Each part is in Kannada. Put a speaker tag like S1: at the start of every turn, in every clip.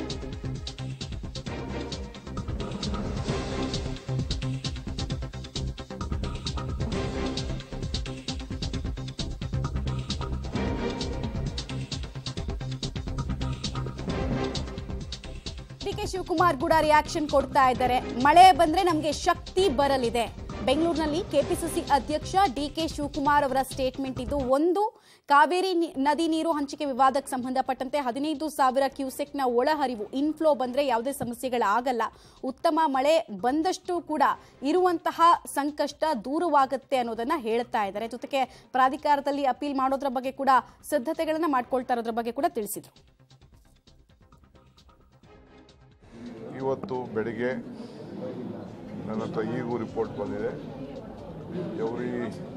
S1: ಡಿ ಕೆ ಶಿವಕುಮಾರ್ ಕೂಡ ರಿಯಾಕ್ಷನ್ ಕೊಡ್ತಾ ಇದ್ದಾರೆ ಮಳೆ ಬಂದ್ರೆ ನಮಗೆ ಶಕ್ತಿ ಬರಲಿದೆ ಬೆಂಗಳೂರಿನಲ್ಲಿ ಕೆಪಿಸಿಸಿ ಅಧ್ಯಕ್ಷ ಡಿ ಕೆ ಶಿವಕುಮಾರ್ ಅವರ ಸ್ಟೇಟ್ಮೆಂಟ್ ಇದು ಒಂದು ಕಾವೇರಿ ನಿ- ನದಿ ನೀರು ಹಂಚಿಕೆ ವಿವಾದಕ್ಕೆ ಸಂಬಂಧಪಟ್ಟಂತೆ ಹದಿನೈದು ಸಾವಿರ ಕ್ಯೂಸೆಕ್ನ ಒಳಹರಿವು ಇನ್ಫ್ಲೋ ಬಂದ್ರೆ ಯಾವುದೇ ಸಮಸ್ಯೆಗಳಾಗಲ್ಲ ಉತ್ತಮ ಮಳೆ ಬಂದಷ್ಟು ಕೂಡ ಇರುವಂತಹ ಸಂಕಷ್ಟ ದೂರವಾಗುತ್ತೆ ಅನ್ನೋದನ್ನ ಹೇಳ್ತಾ ಇದ್ದಾರೆ ಜೊತೆಗೆ ಪ್ರಾಧಿಕಾರದಲ್ಲಿ ಅಪೀಲ್ ಮಾಡೋದ್ರ ಬಗ್ಗೆ ಕೂಡ ಸಿದ್ಧತೆಗಳನ್ನ ಮಾಡ್ಕೊಳ್ತಾ ಇರೋದ್ರ ಬಗ್ಗೆ ಕೂಡ ತಿಳಿಸಿದ್ರು
S2: ಇವತ್ತು ಬೆಳಿಗ್ಗೆ ನನ್ನ ಹತ್ರ ಈಗೂ ರಿಪೋರ್ಟ್ ಬಂದಿದೆ ಎವ್ರಿ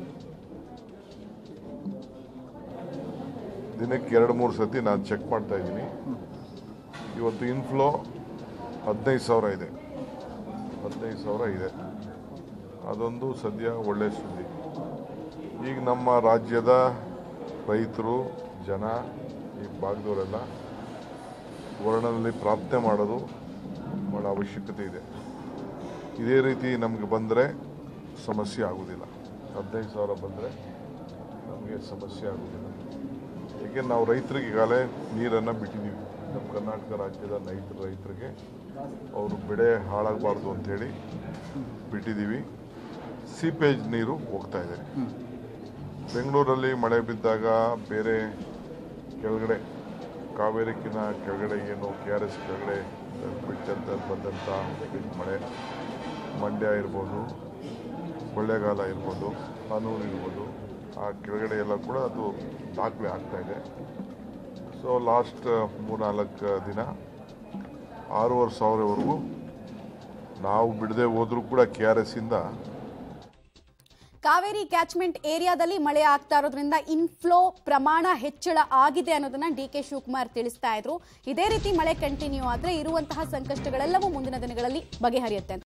S2: ದಿನಕ್ಕೆ ಎರಡು ಮೂರು ಸತಿ ನಾನು ಚೆಕ್ ಮಾಡ್ತಾ ಇದ್ದೀನಿ ಇವತ್ತು ಇನ್ಫ್ಲೋ ಹದಿನೈದು ಸಾವಿರ ಇದೆ ಹದಿನೈದು ಸಾವಿರ ಇದೆ ಅದೊಂದು ಸದ್ಯ ಒಳ್ಳೆ ಸುದ್ದಿ ಈಗ ನಮ್ಮ ರಾಜ್ಯದ ರೈತರು ಜನ ಈ ಭಾಗದವರೆಲ್ಲ ವರ್ಣದಲ್ಲಿ ಪ್ರಾರ್ಥನೆ ಮಾಡೋದು ಭಾಳ ಅವಶ್ಯಕತೆ ಇದೆ ಇದೇ ರೀತಿ ನಮಗೆ ಬಂದರೆ ಸಮಸ್ಯೆ ಆಗೋದಿಲ್ಲ ಹದಿನೈದು ಸಾವಿರ ಬಂದರೆ ನಮಗೆ ಸಮಸ್ಯೆ ಆಗೋದಿಲ್ಲ ಏಕೆ ನಾವು ರೈತರಿಗೆ ಈಗಾಗಲೇ ನೀರನ್ನು ಬಿಟ್ಟಿದ್ದೀವಿ ನಮ್ಮ ಕರ್ನಾಟಕ ರಾಜ್ಯದ ರೈತ ರೈತರಿಗೆ ಅವರು ಬೆಳೆ ಹಾಳಾಗಬಾರ್ದು ಅಂಥೇಳಿ ಬಿಟ್ಟಿದ್ದೀವಿ ಸೀಪೇಜ್ ನೀರು ಹೋಗ್ತಾ ಇದೆ ಬೆಂಗಳೂರಲ್ಲಿ ಮಳೆ ಬಿದ್ದಾಗ ಬೇರೆ ಕೆಳಗಡೆ ಕಾವೇರಿಕಿನ ಕೆಳಗಡೆ ಏನು ಕೆ ಆರ್ ಎಸ್ ಕೆಳಗಡೆ ಬಿಟ್ಟಂತ ಬಂದಂಥ ಮಳೆ ಮಂಡ್ಯ ಇರ್ಬೋದು ಕೊಳ್ಳೇಗಾಲ ಇರ್ಬೋದು ಕಾನೂರು ಇರ್ಬೋದು ಆ ಕೆಳಗಡೆ ಎಲ್ಲ ಕೂಡ ಅದು ದಾಖಲೆ ಆಗ್ತಾ ಇದೆ ಸೊ ಲಾಸ್ಟ್ ಮೂರ್ನಾಲ್ಕು ದಿನ ಆರೂವರೆ ಸಾವಿರವರೆಗೂ ನಾವು ಬಿಡದೆ ಹೋದರೂ ಕೂಡ ಕೆ ಆರ್ ಎಸ್ ಇಂದ
S1: ಕಾವೇರಿ ಕ್ಯಾಚ್ಮೆಂಟ್ ಏರಿಯಾದಲ್ಲಿ ಮಳೆ ಆಗ್ತಾ ಇರೋದ್ರಿಂದ ಇನ್ಫ್ಲೋ ಪ್ರಮಾಣ ಹೆಚ್ಚಳ ಆಗಿದೆ ಅನ್ನೋದನ್ನ ಡಿ ಕೆ ಶಿವಕುಮಾರ್ ತಿಳಿಸ್ತಾ ಇದ್ರು ಇದೇ ರೀತಿ ಮಳೆ ಕಂಟಿನ್ಯೂ ಆದ್ರೆ ಇರುವಂತಹ ಸಂಕಷ್ಟಗಳೆಲ್ಲವೂ ಮುಂದಿನ ದಿನಗಳಲ್ಲಿ ಬಗೆಹರಿಯುತ್ತೆ ಅಂತ